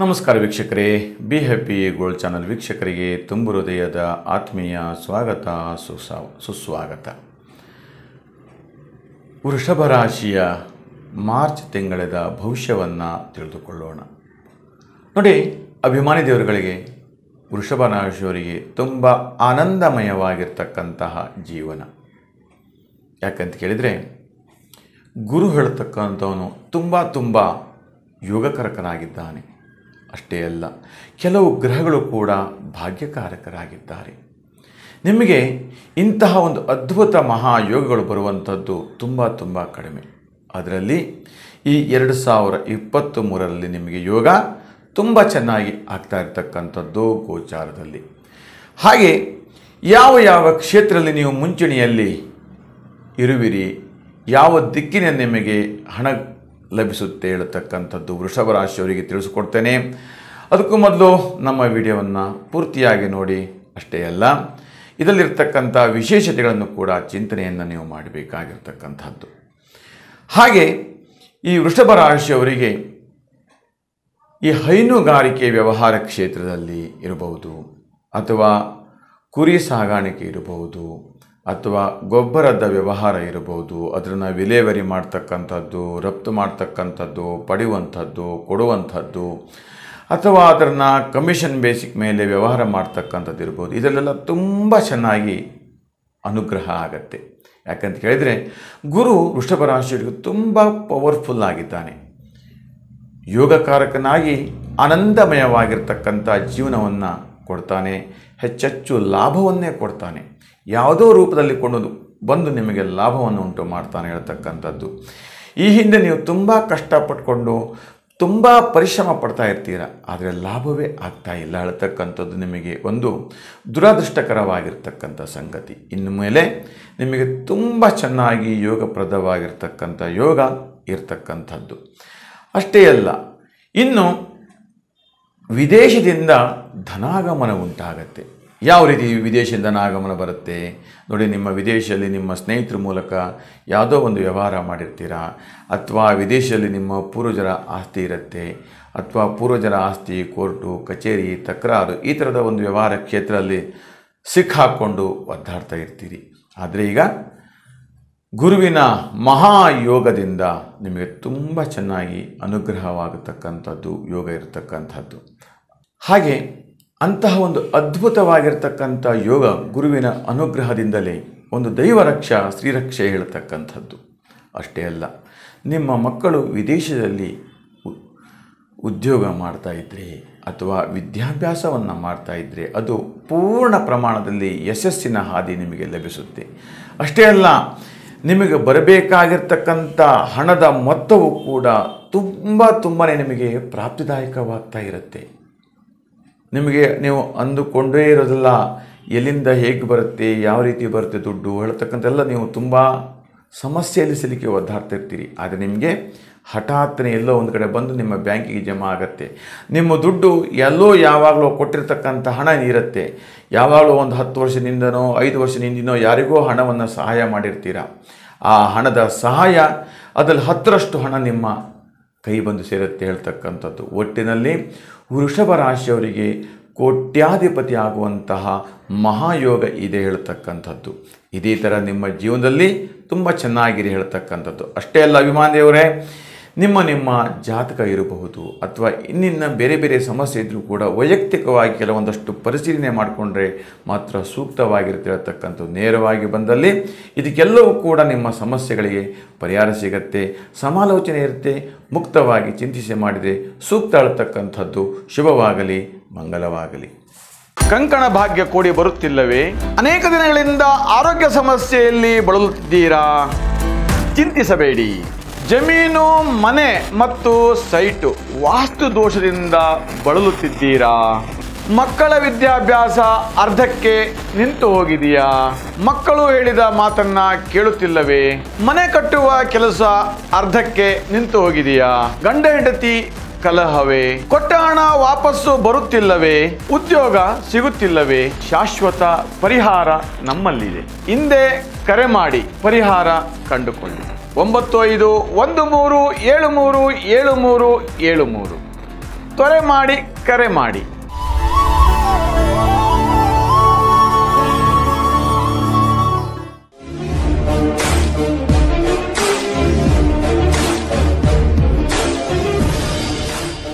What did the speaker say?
ನಮಸ್ಕಾರ ವೀಕ್ಷಕರೇ be happy gold channel ವೀಕ್ಷಕರಿಗೆ ತುಂಬು ಹೃದಯದ ಆತ್ಮೀಯ ಸ್ವಾಗತ ಸುಸ್ವಾ ಸುಸ್ವಾಗತ ವೃಷಭ ರಾಶಿಯ ಮಾರ್ಚ್ ತಿಂಗಳದ ಭವಿಷ್ಯವನ್ನು ತಿಳಿದುಕೊಳ್ಳೋಣ ನೋಡಿ ಅಭಿಮಾನಿ ದೇವರುಗಳಿಗೆ ವೃಷಭ ರಾಶಿಯವರಿಗೆ ತುಂಬ ಆನಂದಮಯವಾಗಿರ್ತಕ್ಕಂತಹ ಜೀವನ ಯಾಕಂತ ಕೇಳಿದರೆ ಗುರು ಹೇಳ್ತಕ್ಕಂಥವನು ತುಂಬ ತುಂಬ ಯೋಗಕರಕನಾಗಿದ್ದಾನೆ ಅಷ್ಟೇ ಅಲ್ಲ ಕೆಲವು ಗ್ರಹಗಳು ಕೂಡ ಭಾಗ್ಯಕಾರಕರಾಗಿದ್ದಾರೆ ನಿಮಗೆ ಇಂತಹ ಒಂದು ಅದ್ಭುತ ಮಹಾಯೋಗಗಳು ಬರುವಂಥದ್ದು ತುಂಬ ತುಂಬ ಕಡಿಮೆ ಅದರಲ್ಲಿ ಈ ಎರಡು ಸಾವಿರ ಇಪ್ಪತ್ತು ಮೂರರಲ್ಲಿ ನಿಮಗೆ ಯೋಗ ತುಂಬ ಚೆನ್ನಾಗಿ ಆಗ್ತಾ ಇರತಕ್ಕಂಥದ್ದು ಗೋಚಾರದಲ್ಲಿ ಹಾಗೆ ಯಾವ ಯಾವ ಕ್ಷೇತ್ರದಲ್ಲಿ ನೀವು ಮುಂಚೂಣಿಯಲ್ಲಿ ಇರುವಿರಿ ಯಾವ ದಿಕ್ಕಿನ ನಿಮಗೆ ಹಣ ಲಭಿಸುತ್ತೆ ಹೇಳ್ತಕ್ಕಂಥದ್ದು ವೃಷಭ ರಾಶಿಯವರಿಗೆ ತಿಳಿಸ್ಕೊಡ್ತೇನೆ ಅದಕ್ಕೂ ಮೊದಲು ನಮ್ಮ ವಿಡಿಯೋವನ್ನು ಪೂರ್ತಿಯಾಗಿ ನೋಡಿ ಅಷ್ಟೇ ಅಲ್ಲ ಇದರಲ್ಲಿರ್ತಕ್ಕಂಥ ವಿಶೇಷತೆಗಳನ್ನು ಕೂಡ ಚಿಂತನೆಯನ್ನು ನೀವು ಮಾಡಬೇಕಾಗಿರ್ತಕ್ಕಂಥದ್ದು ಹಾಗೆ ಈ ವೃಷಭ ರಾಶಿಯವರಿಗೆ ಈ ಹೈನುಗಾರಿಕೆ ವ್ಯವಹಾರ ಕ್ಷೇತ್ರದಲ್ಲಿ ಇರಬಹುದು ಅಥವಾ ಕುರಿ ಸಾಗಾಣಿಕೆ ಇರಬಹುದು ಅಥವಾ ಗೊಬ್ಬರದ ವ್ಯವಹಾರ ಇರಬಹುದು ಅದನ್ನು ವಿಲೇವರಿ ಮಾಡ್ತಕ್ಕಂಥದ್ದು ರಫ್ತು ಮಾಡ್ತಕ್ಕಂಥದ್ದು ಪಡೆಯುವಂಥದ್ದು ಕೊಡುವಂಥದ್ದು ಅಥವಾ ಅದನ್ನು ಕಮಿಷನ್ ಬೇಸಿಕ್ ಮೇಲೆ ವ್ಯವಹಾರ ಮಾಡ್ತಕ್ಕಂಥದ್ದು ಇರ್ಬೋದು ಇದರಲ್ಲೆಲ್ಲ ತುಂಬ ಚೆನ್ನಾಗಿ ಅನುಗ್ರಹ ಆಗತ್ತೆ ಯಾಕಂತ ಕೇಳಿದರೆ ಗುರು ವೃಷಭ ರಾಶಿಯವರಿಗೆ ತುಂಬ ಪವರ್ಫುಲ್ ಆಗಿದ್ದಾನೆ ಯೋಗಕಾರಕನಾಗಿ ಆನಂದಮಯವಾಗಿರ್ತಕ್ಕಂಥ ಜೀವನವನ್ನು ಕೊಡ್ತಾನೆ ಹೆಚ್ಚೆಚ್ಚು ಲಾಭವನ್ನೇ ಕೊಡ್ತಾನೆ ಯಾವುದೋ ರೂಪದಲ್ಲಿ ಕೊಂಡು ಬಂದು ನಿಮಗೆ ಲಾಭವನ್ನು ಉಂಟು ಮಾಡ್ತಾನೆ ಹೇಳ್ತಕ್ಕಂಥದ್ದು ಈ ಹಿಂದೆ ನೀವು ತುಂಬ ಕಷ್ಟಪಟ್ಕೊಂಡು ತುಂಬ ಪರಿಶ್ರಮ ಪಡ್ತಾ ಇರ್ತೀರ ಆದರೆ ಲಾಭವೇ ಆಗ್ತಾ ಇಲ್ಲ ಹೇಳ್ತಕ್ಕಂಥದ್ದು ನಿಮಗೆ ಒಂದು ದುರದೃಷ್ಟಕರವಾಗಿರ್ತಕ್ಕಂಥ ಸಂಗತಿ ಇನ್ನು ಮೇಲೆ ನಿಮಗೆ ತುಂಬ ಚೆನ್ನಾಗಿ ಯೋಗಪ್ರದವಾಗಿರ್ತಕ್ಕಂಥ ಯೋಗ ಇರ್ತಕ್ಕಂಥದ್ದು ಅಷ್ಟೇ ಅಲ್ಲ ಇನ್ನು ವಿದೇಶದಿಂದ ಧನಾಗಮನ ಉಂಟಾಗತ್ತೆ ಯಾವ ರೀತಿ ವಿದೇಶದಿಂದ ಧನಾಗಮನ ಬರುತ್ತೆ ನೋಡಿ ನಿಮ್ಮ ವಿದೇಶದಲ್ಲಿ ನಿಮ್ಮ ಸ್ನೇಹಿತರ ಮೂಲಕ ಯಾವುದೋ ಒಂದು ವ್ಯವಹಾರ ಮಾಡಿರ್ತೀರಾ ಅಥವಾ ವಿದೇಶದಲ್ಲಿ ನಿಮ್ಮ ಪೂರ್ವಜರ ಆಸ್ತಿ ಇರುತ್ತೆ ಅಥವಾ ಪೂರ್ವಜರ ಆಸ್ತಿ ಕೋರ್ಟು ಕಚೇರಿ ತಕರಾರು ಈ ಥರದ ಒಂದು ವ್ಯವಹಾರ ಕ್ಷೇತ್ರದಲ್ಲಿ ಸಿಕ್ಕಾಕ್ಕೊಂಡು ಒದ್ದಾಡ್ತಾ ಇರ್ತೀರಿ ಆದರೆ ಈಗ ಗುರುವಿನ ಮಹಾಯೋಗದಿಂದ ನಿಮಗೆ ತುಂಬ ಚೆನ್ನಾಗಿ ಅನುಗ್ರಹವಾಗತಕ್ಕಂಥದ್ದು ಯೋಗ ಇರತಕ್ಕಂಥದ್ದು ಹಾಗೆ ಅಂತಹ ಒಂದು ಅದ್ಭುತವಾಗಿರ್ತಕ್ಕಂಥ ಯೋಗ ಗುರುವಿನ ಅನುಗ್ರಹದಿಂದಲೇ ಒಂದು ದೈವರಕ್ಷ ಶ್ರೀರಕ್ಷೆ ಹೇಳ್ತಕ್ಕಂಥದ್ದು ಅಷ್ಟೇ ಅಲ್ಲ ನಿಮ್ಮ ಮಕ್ಕಳು ವಿದೇಶದಲ್ಲಿ ಉ- ಉದ್ಯೋಗ ಮಾಡ್ತಾ ಇದ್ದರೆ ಅಥವಾ ವಿದ್ಯಾಭ್ಯಾಸವನ್ನು ಮಾಡ್ತಾ ಇದ್ದರೆ ಅದು ಪೂರ್ಣ ಪ್ರಮಾಣದಲ್ಲಿ ಯಶಸ್ಸಿನ ಹಾದಿ ನಿಮಗೆ ಲಭಿಸುತ್ತೆ ಅಷ್ಟೇ ಅಲ್ಲ ನಿಮಗೆ ಬರಬೇಕಾಗಿರ್ತಕ್ಕಂಥ ಹಣದ ಮೊತ್ತವು ಕೂಡ ತುಂಬ ತುಂಬಾ ನಿಮಗೆ ಪ್ರಾಪ್ತಿದಾಯಕವಾಗ್ತಾ ಇರುತ್ತೆ ನಿಮಗೆ ನೀವು ಅಂದುಕೊಂಡೇ ಇರೋದಿಲ್ಲ ಎಲ್ಲಿಂದ ಹೇಗೆ ಬರುತ್ತೆ ಯಾವ ರೀತಿ ಬರುತ್ತೆ ದುಡ್ಡು ಹೇಳ್ತಕ್ಕಂಥೆಲ್ಲ ನೀವು ತುಂಬ ಸಮಸ್ಯೆಯಲ್ಲಿ ಸಿಲುಕಿ ಒದ್ದಾಡ್ತಾ ಇರ್ತೀರಿ ಆದರೆ ನಿಮಗೆ ಹಠಾತ್ತನೆ ಎಲ್ಲೋ ಒಂದು ಕಡೆ ಬಂದು ನಿಮ್ಮ ಬ್ಯಾಂಕಿಗೆ ಜಮಾ ಆಗುತ್ತೆ ನಿಮ್ಮ ದುಡ್ಡು ಎಲ್ಲೋ ಯಾವಾಗಲೂ ಕೊಟ್ಟಿರ್ತಕ್ಕಂಥ ಹಣ ಇರುತ್ತೆ ಯಾವಾಗಲೂ ಒಂದು ಹತ್ತು ವರ್ಷದಿಂದನೋ ಐದು ವರ್ಷದಿಂದನೋ ಯಾರಿಗೋ ಹಣವನ್ನು ಸಹಾಯ ಮಾಡಿರ್ತೀರ ಆ ಹಣದ ಸಹಾಯ ಅದರಲ್ಲಿ ಹತ್ತರಷ್ಟು ಹಣ ನಿಮ್ಮ ಕೈ ಬಂದು ಸೇರುತ್ತೆ ಹೇಳ್ತಕ್ಕಂಥದ್ದು ಒಟ್ಟಿನಲ್ಲಿ ವೃಷಭ ರಾಶಿಯವರಿಗೆ ಕೋಟ್ಯಾಧಿಪತಿ ಆಗುವಂತಹ ಮಹಾಯೋಗ ಇದೆ ಹೇಳ್ತಕ್ಕಂಥದ್ದು ಇದೇ ಥರ ನಿಮ್ಮ ಜೀವನದಲ್ಲಿ ತುಂಬ ಚೆನ್ನಾಗಿರಿ ಹೇಳ್ತಕ್ಕಂಥದ್ದು ಅಷ್ಟೇ ಅಲ್ಲ ಅಭಿಮಾನಿಯವರೇ ನಿಮ್ಮ ನಿಮ್ಮ ಜಾತಕ ಇರಬಹುದು ಅಥವಾ ಇನ್ನಿನ್ನ ಬೇರೆ ಬೇರೆ ಸಮಸ್ಯೆ ಇದ್ದರೂ ಕೂಡ ವೈಯಕ್ತಿಕವಾಗಿ ಕೆಲವೊಂದಷ್ಟು ಪರಿಶೀಲನೆ ಮಾಡಿಕೊಂಡ್ರೆ ಮಾತ್ರ ಸೂಕ್ತವಾಗಿರುತ್ತೆ ಹೇಳ್ತಕ್ಕಂಥದ್ದು ನೇರವಾಗಿ ಬಂದಲ್ಲಿ ಇದಕ್ಕೆಲ್ಲವೂ ಕೂಡ ನಿಮ್ಮ ಸಮಸ್ಯೆಗಳಿಗೆ ಪರಿಹಾರ ಸಿಗತ್ತೆ ಸಮಾಲೋಚನೆ ಇರುತ್ತೆ ಮುಕ್ತವಾಗಿ ಚಿಂತಿಸಿ ಮಾಡಿದರೆ ಸೂಕ್ತ ಹೇಳ್ತಕ್ಕಂಥದ್ದು ಶುಭವಾಗಲಿ ಮಂಗಲವಾಗಲಿ ಕಂಕಣ ಭಾಗ್ಯ ಕೂಡಿ ಬರುತ್ತಿಲ್ಲವೇ ಅನೇಕ ದಿನಗಳಿಂದ ಆರೋಗ್ಯ ಸಮಸ್ಯೆಯಲ್ಲಿ ಬಳಲುತ್ತಿದ್ದೀರಾ ಚಿಂತಿಸಬೇಡಿ ಜಮೀನು ಮನೆ ಮತ್ತು ಸೈಟು ವಾಸ್ತು ದೋಷದಿಂದ ಬಳಲುತ್ತಿದ್ದೀರಾ ಮಕ್ಕಳ ವಿದ್ಯಾಭ್ಯಾಸ ಅರ್ಧಕ್ಕೆ ನಿಂತು ಹೋಗಿದೆಯಾ ಮಕ್ಕಳು ಹೇಳಿದ ಮಾತನ್ನ ಕೇಳುತ್ತಿಲ್ಲವೇ ಮನೆ ಕಟ್ಟುವ ಕೆಲಸ ಅರ್ಧಕ್ಕೆ ನಿಂತು ಹೋಗಿದೆಯಾ ಗಂಡ ಹೆಂಡತಿ ಕಲಹವೇ ಕೊಟ್ಟ ಹಣ ವಾಪಸ್ಸು ಬರುತ್ತಿಲ್ಲವೇ ಉದ್ಯೋಗ ಸಿಗುತ್ತಿಲ್ಲವೇ ಶಾಶ್ವತ ಪರಿಹಾರ ನಮ್ಮಲ್ಲಿದೆ ಹಿಂದೆ ಕರೆ ಮಾಡಿ ಪರಿಹಾರ ಕಂಡುಕೊಳ್ಳಿ ಒಂಬತ್ತು ಐದು ಒಂದು ಮೂರು ಏಳು ಮೂರು ಏಳು ಮೂರು ಏಳು ಮೂರು ತ್ವರೆ ಮಾಡಿ ಕರೆ ಮಾಡಿ